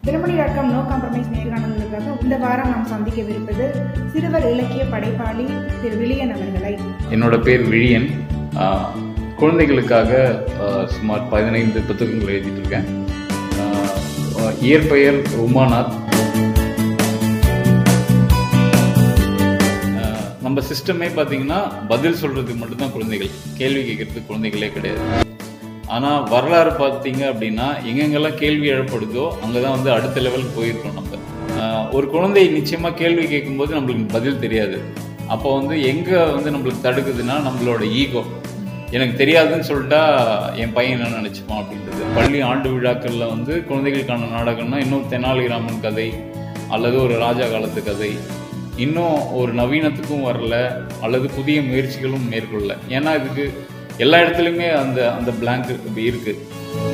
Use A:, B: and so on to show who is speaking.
A: Dinamani dot com நோ compromise நேர்காணல்களுக்காக இந்த வாரம் நாம் சந்திக்கவிருப்பது சிறுவர் இலக்கிய படைப்பாளி திரு விலியன் அவர்களை
B: என்னோட பேர் விழியன் ஆஹ், குழந்தைகளுக்காக ஆஹ், சுமார் பதினைந்து புத்தகங்கள் எழுதிட்டு இருக்கேன் ஆஹ், இயற்பெயர் உமாநாத் ஆஹ், நம்ம சிஸ்டமே பார்த்தீங்கன்னா பதில் சொல்றதுக்கு மட்டும்தான் குழந்தைகள் கேள்வி கேட்கறதுக்கு குழந்தைகளே கிடையாது ஆனால் வரலாறு பார்த்தீங்க அப்படின்னா எங்கெங்கெல்லாம் கேள்வி எழப்படுதோ அங்கே தான் வந்து அடுத்த லெவலுக்கு போயிருக்கோம் நம்ம ஆஹ், ஒரு குழந்தை நிச்சயமாக கேள்வி கேட்கும்போது நம்மளுக்கு பதில் தெரியாது அப்போ வந்து எங்கே வந்து நம்மளுக்கு தடுக்குதுன்னா நம்மளோட ஈகோ எனக்கு தெரியாதுன்னு சொல்லிட்டா என் பையன் என்ன நினச்சிப்பான் அப்படின்றது பள்ளி ஆண்டு விழாக்களில் வந்து குழந்தைகளுக்கான நாடகம்னா இன்னும் தெனாலிராமன் கதை அல்லது ஒரு ராஜா காலத்து கதை இன்னும் ஒரு நவீனத்துக்கும் வரல அல்லது புதிய முயற்சிகளும் மேற்கொள்ளல ஏன்னா இதுக்கு எல்லா இடத்துலையுமே அந்த அந்த பிளாங்க் இருக்கு